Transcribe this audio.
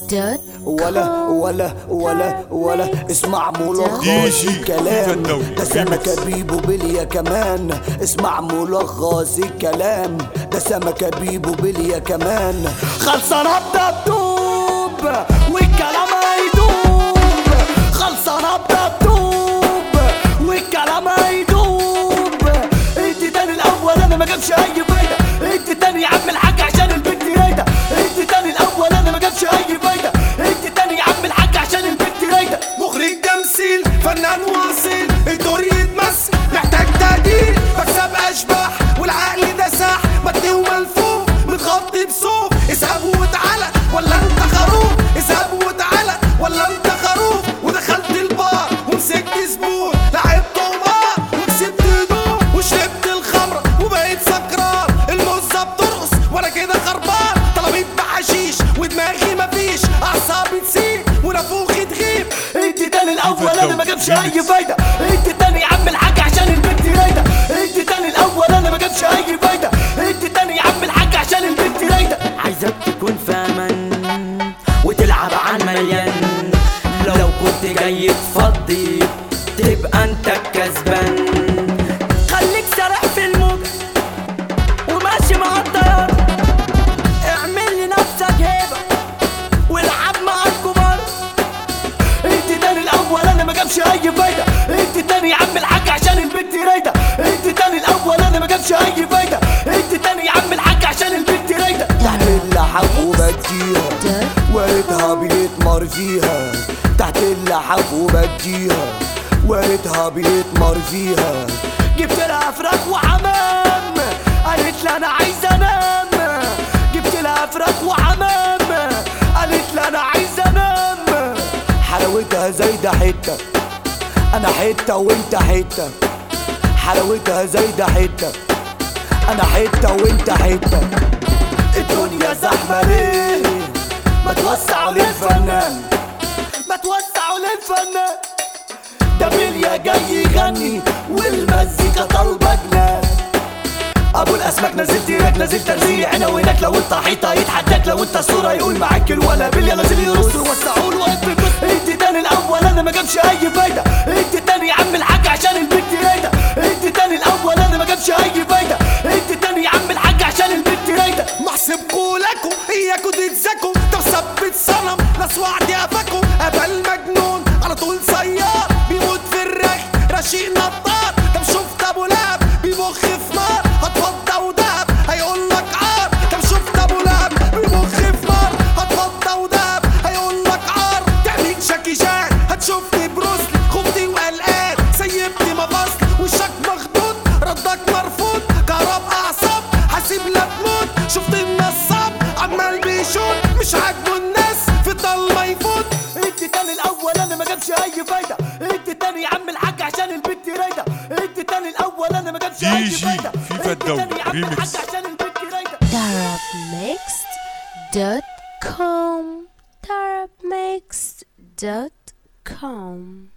دوت ولا ولا ولا ولا اسمع ملخص ديجي الكلام فتوي. ده سمكة بيبو بليا كمان اسمع ملخص الكلام ده سمكة بيبو بليا كمان خلصانة بدبدوب والكلام هيدوب خلصانة بدبدوب والكلام هيدوب انت تاني الاول انا ما جابش اي فايدة انت تاني يا عم الحاج عشان البنت رايدة انت تاني الاول انا ما جابش اي فايدة انت تاني يا عم الحاج عشان البنت رايدة مخرج تمثيل فنان واصيل الدور يتمثل محتاج تقدير بكسب اشباح والعقل ده ساح متني وملفوف متغطي بصوف اسحب وتعالى ولا انت خروف اسحب وتعالى ولا انت خروف ودخلت البار ومسكت زبون لعبت قمار وكسبت هدوم وشربت الخمرة وبقيت سكران المزة بترقص وانا كده خربان طلبت بحشيش ودماغي مفيش اعصابي تسيب ونافوخي تغيب انت تاني الاول انا ما جابش اي فايدة انت تاني يا عم الحاج عشان البنت رايدة انت تاني الاول انا ما جابش اي فايدة انت تاني يا عم الحاج عشان البنت رايدة عايزك تكون فاهمان وتلعب على المليان لو كنت جاي تفضي تبقى انت الكسبان خليك سارح في الموج وماشي مع التيار اعمل لنفسك هيبة والعب مع الكبار انت تاني الاول انا ما جابش اي فايدة انت تاني يا عم الحاج عشان البنت رايدة انت تاني الاول انا ما جابش اي فايدة انت تاني يا عم الحاج عشان البنت رايدة تحت اللحاف وبديها وردها بيتمر فيها تحت اللحاف وبديها وردها بيتمر فيها جبت لها فراخ وحمام قالت لي انا عايز انام جبت لها فراخ وحمام قالت لي انا عايز انام حلاوتها زايدة حتة انا حتة وانت حتة حلاوتها زايدة حتة انا حتة وانت حتة الدنيا زحمة ليه ما توسعوا للفنان ما توسعوا للفنان ده بليا جاي يغني والمزيكا طالبة جنان ابو الاسماك نزل تيرك نزل ترزيع هنا وهناك لو انت حيطه يتحداك لو انت صوره يقول معاك الولا بليا نازل يرص وسعوا له وقت بس انت تاني الاول انا ما جابش اي فايده انت تاني يا عم الحاج عشان البنت رايده انت تاني الاول انا ما جابش اي فايده انت تاني يا عم الحاج عشان البنت رايده محسب قولكم اياكوا تتزكوا طب ثبت صنم ناس وعد قفاكوا قبل مجنون على طول سيار بيموت في الرخ رشيق نطار طب شفت ابو لهب بيبخ في نار هتفضى ودهب هيقول لك عار طب شفت ابو لهب بيبخ في نار هتفضى ودهب هيقول لك عار تعمل شاكي شان هتشوفني بروسلي خفتي وقلقان سيبني مفاصل وشك مخدود ردك مرفوض كهرب اعصاب حاسب لا تموت شفت النصاب عمال بيشوط مش عاجبه الناس في الضلمه يفوت انت تاني الاول انا ما جابش اي فايده انت تاني يا عم الحاج عشان البنت رايده انت تاني الاول انا ما جابش اي ديجي فايده فيفا انت تاني يا عم الدوري الحاج ريميكس. عشان البنت رايده darabmixed.com darabmixed.com